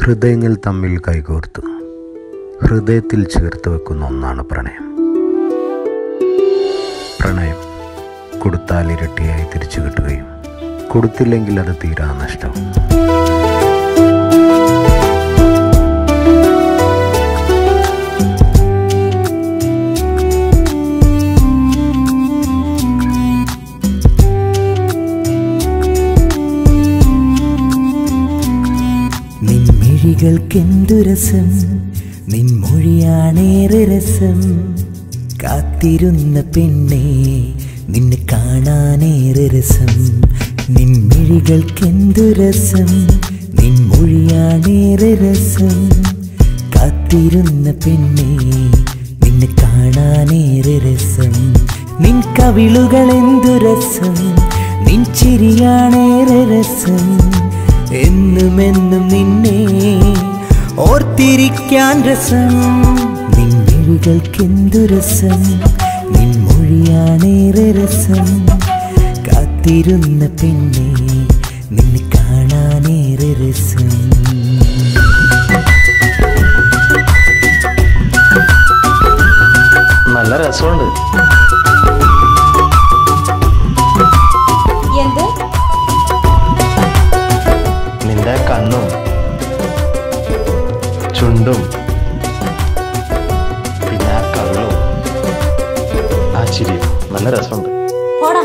ഹൃദയങ്ങൾ തമ്മിൽ കൈകോർത്ത് ഹൃദയത്തിൽ ചേർത്ത് വെക്കുന്ന ഒന്നാണ് പ്രണയം പ്രണയം കൊടുത്താൽ ഇരട്ടിയായി തിരിച്ചു കിട്ടുകയും കൊടുത്തില്ലെങ്കിൽ അത് തീരാ നഷ്ടം നിൻമിഴികൾക്കെന്തു രസം നിൻമൊഴിയാണേറെ രസം കാത്തിരുന്ന പെണ്ണെ നിന്നെ കാണാനേറെ രസം നിൻമിഴികൾക്കെന്തു രസം നിൻമൊഴിയാണേറെ രസം കാത്തിരുന്ന പെണ്ണെ നിന്നെ കാണാനേറെ രസം നിൻ കവിളുകളെന്തു രസം നിൻ ചിരിയാണേറെ രസം എന്നുമെന്നും നിന്നെ ഓർത്തിരിക്കാൻ രസം നിൻ മിഴികൾക്കെന്തു രസം നിൻ മൊഴിയാണേറെ രസം കാത്തിരുന്ന പെണ്ണെ നിന്നെ കാണാനേറെ രസം നല്ല രസമുണ്ട് എന്ത് നിന്റെ കണ്ണും ചുണ്ടും പിന്നെ ആ കവിളും ആ ചിരിയും നല്ല രസമുണ്ട് പോടാ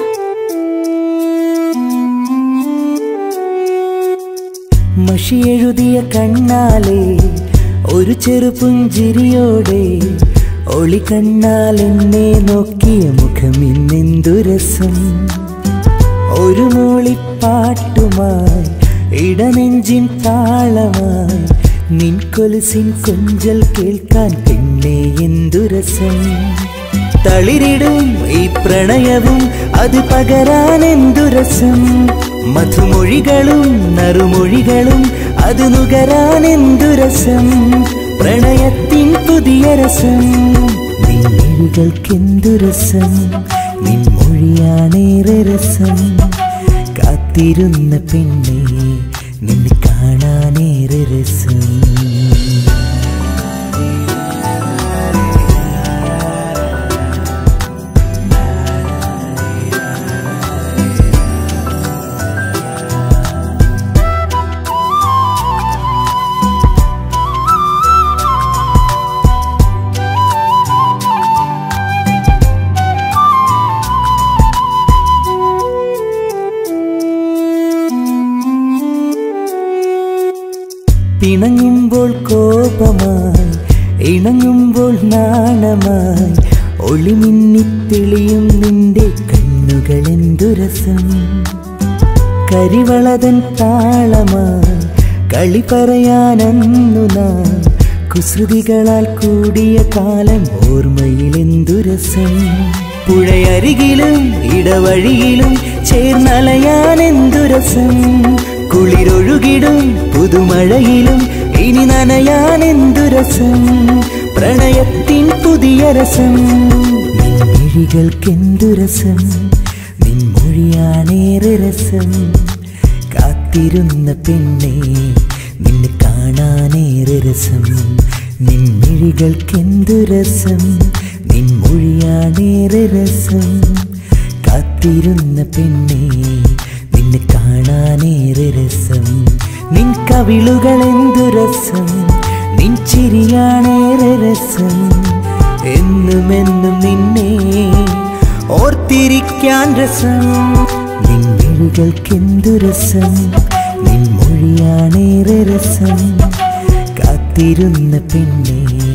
മഷി എഴുതിയ കണ്ണാലെ ഒരു ചെറുപുഞ്ചിരിയോടെ ഒളി കണ്ണാൽ എന്നെ നോക്കിയ മുഖം ഇന്നെന്തു രസം ഒരു മൂളിപ്പാട്ടുമായി ഇടനെഞ്ചിൻ താളമായി നിൻ കൊലുസിൻ കൊഞ്ചൽ കേൾക്കാൻ പിന്നെ എന്തു രസം തളിരിടും ഈ പ്രണയവും അത് പകരാൻ എന്തു രസം മധുമൊഴികളും നറുമൊഴികളും അത് നുകരാൻ എന്തു രസം പ്രണയത്തിൻ പുതിയ രസം നിൻമിഴികൾക്കെന്തു രസം നിൻ മൊഴിയാണേറെ രസം കാത്തിരുന്ന പെണ്ണെ നിന്നെ കാണാനേറെ രസം പിണങ്ങുമ്പോൾ കോപമായി ഇണങ്ങുമ്പോൾ നാണമായി ഒളിമിന്നിത്തെളിയും നിന്റെ കണ്ണുകൾ എന്തു രസം കരിവളതൻ താളമായി കളി പറയാനന്നു നാം കുസൃതികളാൽ കൂടിയ കാലം ഓർമ്മയിൽ എന്തു രസം പുഴയരികിലും ഇടവഴിയിലും ചേർന്നലയാൻ എന്തു രസം കുളിരൊഴുകിടും പുതുമഴയിലും ഇനി നനയാൻ എന്തു രസം പ്രണയത്തിൻ പുതിയ രസം നിൻ മിഴികൾക്കെന്തു രസം നിൻ മൊഴിയാണേറെ രസം കാത്തിരുന്ന പെണ്ണെ നിന്നെ കാണാനേറെ രസം നിൻ മിഴികൾക്കെന്തു രസം നിൻ മൊഴിയാണേറെ രസം കാത്തിരുന്ന പെണ്ണെ നിന്നെ കാണാനേറെ രസം നിൻ കവിളുകളെന്തു രസം നിൻ ചിരിയാണേറെ രസം എന്നുമെന്നും നിന്നെ ഓർത്തിരിക്കാൻ രസം നിൻ മിഴികൾക്കെന്തു രസം നിൻ മൊഴിയാണേറെ രസം കാത്തിരുന്ന പെണ്ണെ